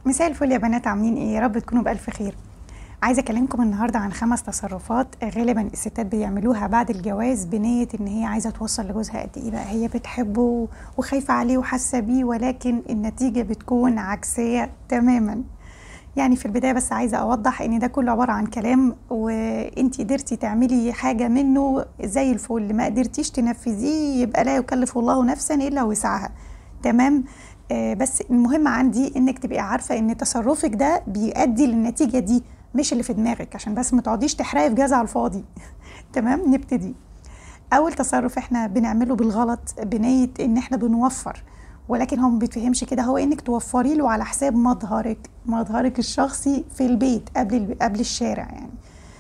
مساء الفل يا بنات عاملين ايه يا رب تكونوا بألف خير عايزه اكلمكم النهارده عن خمس تصرفات غالبا الستات بيعملوها بعد الجواز بنيه ان هي عايزه توصل لجوزها قد ايه بقى هي بتحبه وخايفه عليه وحاسه بيه ولكن النتيجه بتكون عكسيه تماما يعني في البدايه بس عايزه اوضح ان ده كله عباره عن كلام وانت قدرتي تعملي حاجه منه زي الفل ما قدرتيش تنفذيه يبقى لا يكلف الله نفسا الا وسعها تمام آه بس المهم عندي انك تبقي عارفه ان تصرفك ده بيؤدي للنتيجه دي مش اللي في دماغك عشان بس ما تقعديش تحرقي في جاز على الفاضي تمام نبتدي اول تصرف احنا بنعمله بالغلط بنيه ان احنا بنوفر ولكن هو ما بيتفهمش كده هو انك توفري له على حساب مظهرك مظهرك الشخصي في البيت قبل قبل الشارع يعني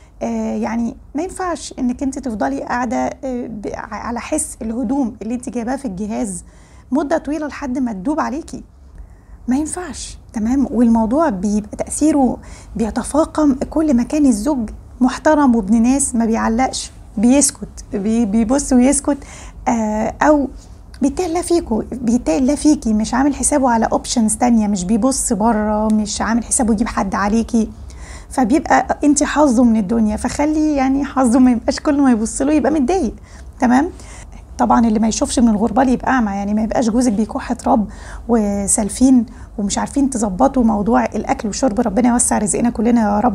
آه يعني ما ينفعش انك انت تفضلي قاعده آه على حس الهدوم اللي انت جايباها في الجهاز مده طويله لحد ما تدوب عليكي ما ينفعش تمام والموضوع بيبقى تاثيره بيتفاقم كل ما كان الزوج محترم وابن ناس ما بيعلقش بيسكت بي بيبص ويسكت آه او بيتهلا فيكو بيتهلا فيكي مش عامل حسابه على اوبشنز تانية مش بيبص بره مش عامل حسابه يجيب حد عليكي فبيبقى انت حظه من الدنيا فخلي يعني حظه ما يبقاش كل ما يبص له يبقى متضايق تمام طبعا اللي ما يشوفش من الغربال يبقى اعمى يعني ما يبقاش جوزك بيكح تراب وسالفين ومش عارفين تظبطوا موضوع الاكل والشرب ربنا يوسع رزقنا كلنا يا رب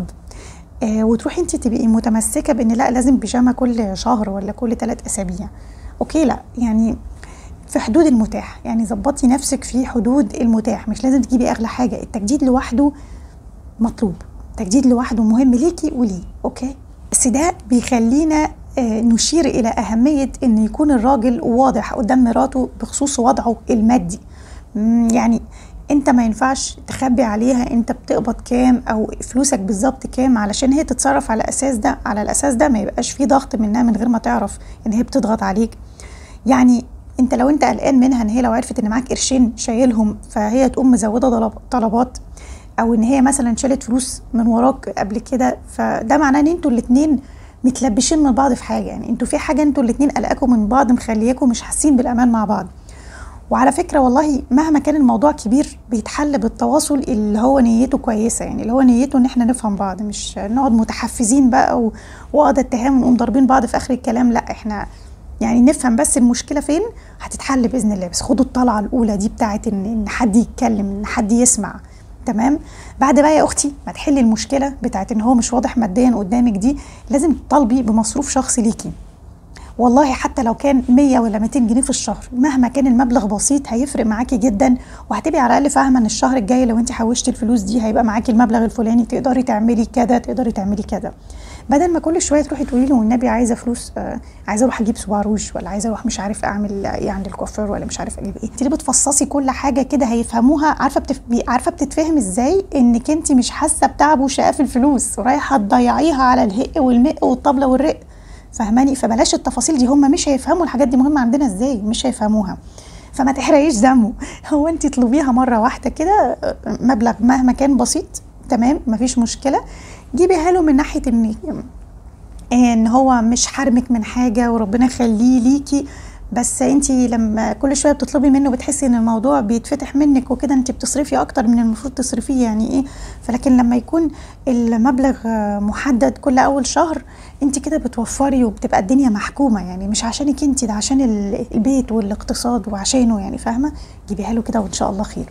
آه وتروحي انت تبقي متمسكه بان لا لازم بيجامه كل شهر ولا كل ثلاث اسابيع اوكي لا يعني في حدود المتاح يعني ظبطي نفسك في حدود المتاح مش لازم تجيبي اغلى حاجه التجديد لوحده مطلوب التجديد لوحده مهم ليكي وليه اوكي بس ده بيخلينا نشير الى اهميه ان يكون الراجل واضح قدام مراته بخصوص وضعه المادي يعني انت ما ينفعش تخبي عليها انت بتقبض كام او فلوسك بالظبط كام علشان هي تتصرف على اساس ده على الاساس ده ما يبقاش في ضغط منها من غير ما تعرف ان هي بتضغط عليك يعني انت لو انت قلقان منها ان هي لو عرفت ان معاك قرشين شايلهم فهي تقوم مزوده طلبات او ان هي مثلا شالت فلوس من وراك قبل كده فده معناه ان انتوا الاتنين متلبشين من بعض في حاجه يعني انتوا في حاجه انتوا الاتنين قلقاكم من بعض مخلياكم مش حاسين بالامان مع بعض وعلى فكره والله مهما كان الموضوع كبير بيتحل بالتواصل اللي هو نيته كويسه يعني اللي هو نيته ان احنا نفهم بعض مش نقعد متحفزين بقى واقعد اتهام ونقوم ضاربين بعض في اخر الكلام لا احنا يعني نفهم بس المشكله فين هتتحل باذن الله بس خدوا الطلعه الاولى دي بتاعت ان ان حد يتكلم ان حد يسمع تمام بعد بقى يا اختي ما تحلي المشكله بتاعت ان هو مش واضح ماديا قدامك دي لازم تطالبي بمصروف شخصي ليكي والله حتى لو كان 100 ولا 200 جنيه في الشهر مهما كان المبلغ بسيط هيفرق معاكي جدا وهتبقي على الاقل فاهمه ان الشهر الجاي لو انت حوشتي الفلوس دي هيبقى معاكي المبلغ الفلاني تقدري تعملي كذا تقدري تعملي كذا بدل ما كل شويه تروحي تقولي له والنبي عايزه فلوس آه عايزه اروح اجيب صباع روج ولا عايزه اروح مش عارف اعمل ايه عند الكوافير ولا مش عارف اجيب ايه انت ليه بتفصصي كل حاجه كده هيفهموها عارفه بتف... عارفه بتتفهم ازاي انك انت مش حاسه بتعب وشقاء في الفلوس ورايحه تضيعيها على الهق والمق والطبله والرق فهماني فبلاش التفاصيل دي هم مش هيفهموا الحاجات دي مهمه عندنا ازاي مش هيفهموها فما تحرقيش دمه هو انت اطلبيها مره واحده كده مبلغ مهما كان بسيط تمام مفيش مشكله جيبيها له من ناحيه ان ان هو مش حرمك من حاجه وربنا يخليه ليكي بس انت لما كل شويه بتطلبي منه بتحسي ان الموضوع بيتفتح منك وكده انت بتصرفي اكتر من المفروض تصرفيه يعني ايه فلكن لما يكون المبلغ محدد كل اول شهر انت كده بتوفري وبتبقى الدنيا محكومه يعني مش عشانك انت ده عشان البيت والاقتصاد وعشانه يعني فاهمه جيبيها له كده وان شاء الله خير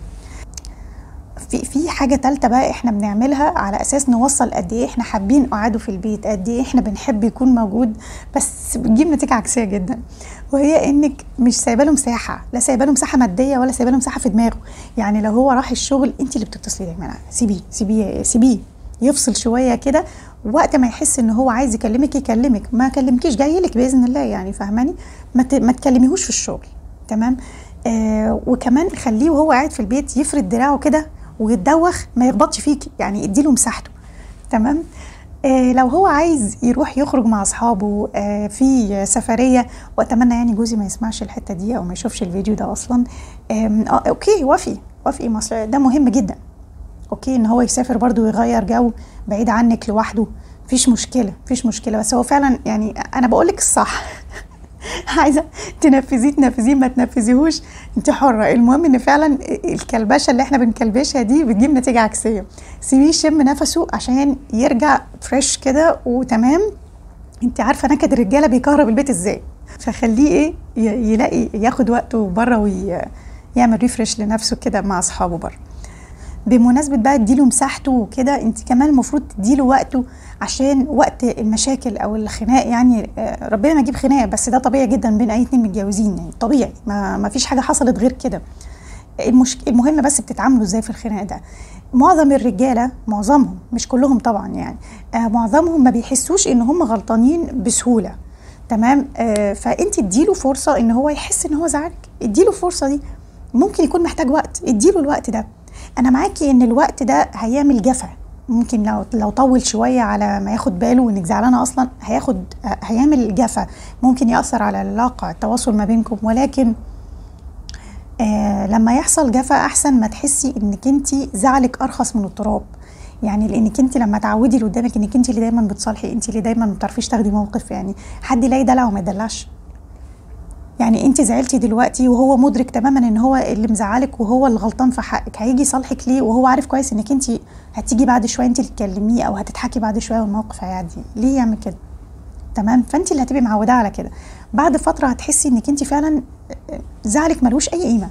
في في حاجه ثالثه بقى احنا بنعملها على اساس نوصل قد ايه احنا حابين قعاده في البيت قد ايه احنا بنحب يكون موجود بس بتجيب نتيجه عكسيه جدا وهي انك مش سايبه له مساحه لا سايبه له مساحه ماديه ولا سايبه له مساحه في دماغه يعني لو هو راح الشغل انت اللي بتتصلي دايما سيبيه سيبيه سيبيه يفصل شويه كده وقت ما يحس ان هو عايز يكلمك يكلمك ما كلمكيش جاي لك باذن الله يعني فاهماني ما, ما تكلميهوش في الشغل تمام آه وكمان خليه وهو قاعد في البيت يفرد دراعه كده ويتدوخ ما يخبطش فيكي يعني اديله مساحته تمام آه لو هو عايز يروح يخرج مع اصحابه آه في سفريه واتمنى يعني جوزي ما يسمعش الحته دي او ما يشوفش الفيديو ده اصلا آه اوكي وافي وافي مصر ده مهم جدا اوكي ان هو يسافر برضو ويغير جو بعيد عنك لوحده مفيش مشكله مفيش مشكله بس هو فعلا يعني انا بقول لك الصح عايزه تنفذيه تنفذيه ما تنفذيهوش انت حره المهم ان فعلا الكلبشه اللي احنا بنكلبشها دي بتجيب نتيجه عكسيه سيبيه يشم نفسه عشان يرجع فريش كده وتمام انت عارفه نكد الرجاله بيكهرب البيت ازاي فخليه ايه ي- يلاقي ياخد وقته بره ويعمل ريفرش لنفسه كده مع اصحابه بره بمناسبة بقى اديله مساحته وكده انت كمان المفروض تديله وقته عشان وقت المشاكل او الخناق يعني آه، ربنا ما يجيب خناق بس ده طبيعي جدا بين اي اتنين متجوزين يعني طبيعي ما, ما فيش حاجة حصلت غير كده المشك... المهم بس بتتعاملوا ازاي في الخناق ده معظم الرجاله معظمهم مش كلهم طبعا يعني آه معظمهم ما بيحسوش ان هم غلطانين بسهوله تمام آه فانت اديله فرصه ان هو يحس ان هو زعلك اديله الفرصه دي ممكن يكون محتاج وقت اديله الوقت ده انا معاكي ان الوقت ده هيعمل جفا ممكن لو لو طول شويه على ما ياخد باله انك زعلانه اصلا هياخد آه، هيعمل جفا ممكن ياثر على العلاقه التواصل ما بينكم ولكن آه لما يحصل جفا احسن ما تحسي انك انت زعلك ارخص من التراب يعني لانك انت لما تعودي اللي قدامك انك انت اللي دايما بتصالحي انت اللي دايما ما بتعرفيش تاخدي موقف يعني حد يلاقي دلع وما يدلعش يعني انت زعلتي دلوقتي وهو مدرك تماما ان هو اللي مزعلك وهو اللي غلطان في حقك هيجي يصالحك ليه وهو عارف كويس انك انت هتيجي بعد شويه انت اللي تكلميه او هتضحكي بعد شويه والموقف هيعدي ليه يعمل كده تمام فانت اللي هتبقي معوداه على كده بعد فتره هتحسي انك انت فعلا زعلك ملوش اي قيمه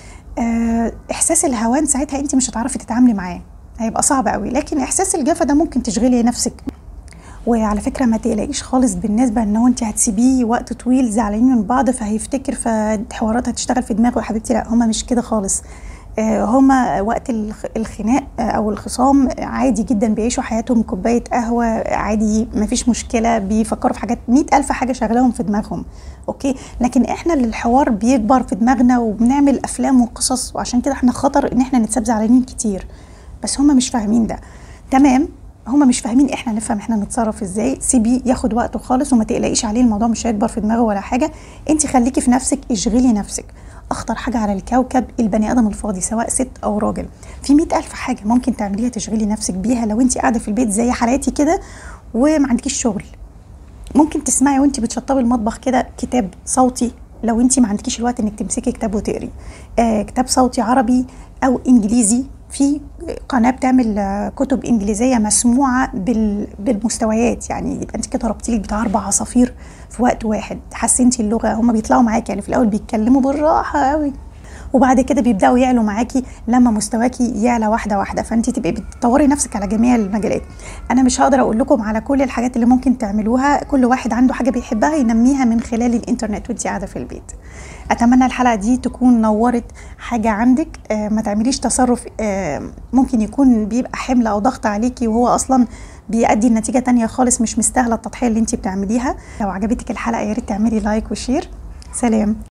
آه، احساس الهوان ساعتها انت مش هتعرفي تتعاملي معاه هيبقى صعب قوي لكن احساس الجفا ده ممكن تشغلي نفسك وعلى فكره ما تقلقيش خالص بالنسبه ان هو انت هتسيبيه وقت طويل زعلانين من بعض فهيفتكر فحوارات هتشتغل في دماغه يا حبيبتي لا هما مش كده خالص آه، هما وقت الخ- الخناق آه، او الخصام عادي جدا بيعيشوا حياتهم كوبايه قهوه عادي مفيش مشكله بيفكروا في حاجات مئة الف حاجه شغلاهم في دماغهم اوكي لكن احنا اللي الحوار بيكبر في دماغنا وبنعمل افلام وقصص وعشان كده احنا خطر ان احنا نتساب زعلانين كتير بس هما مش فاهمين ده تمام هما مش فاهمين احنا نفهم احنا نتصرف ازاي سيبيه ياخد وقته خالص وما تقلقيش عليه الموضوع مش هيكبر في دماغه ولا حاجه انت خليكي في نفسك اشغلي نفسك اخطر حاجه على الكوكب البني ادم الفاضي سواء ست او راجل في مئة الف حاجه ممكن تعمليها تشغلي نفسك بيها لو انت قاعده في البيت زي حالاتي كده وما عندكيش شغل ممكن تسمعي وانت بتشطبي المطبخ كده كتاب صوتي لو انت ما عندكيش الوقت انك تمسكي كتاب وتقري آه كتاب صوتي عربي او انجليزي في قناه بتعمل آه، كتب انجليزيه مسموعه بال بالمستويات يعني يبقى انت كده ربطي لك بتاع اربع عصافير في وقت واحد حسنتي اللغه هم بيطلعوا معاكي يعني في الاول بيتكلموا بالراحه قوي وبعد كده بيبداوا يعلوا معاكي لما مستواكي يعلى واحده واحده فانت تبقي بتطوري نفسك على جميع المجالات انا مش هقدر اقول لكم على كل الحاجات اللي ممكن تعملوها كل واحد عنده حاجه بيحبها ينميها من خلال الانترنت وانت قاعده في البيت اتمنى الحلقه دي تكون نورت حاجه عندك آه ما تعمليش تصرف آه ممكن يكون بيبقى حمل او ضغط عليكي وهو اصلا بيؤدي لنتيجه تانية خالص مش مستاهله التضحيه اللي انت بتعمليها لو عجبتك الحلقه يا ريت تعملي لايك وشير سلام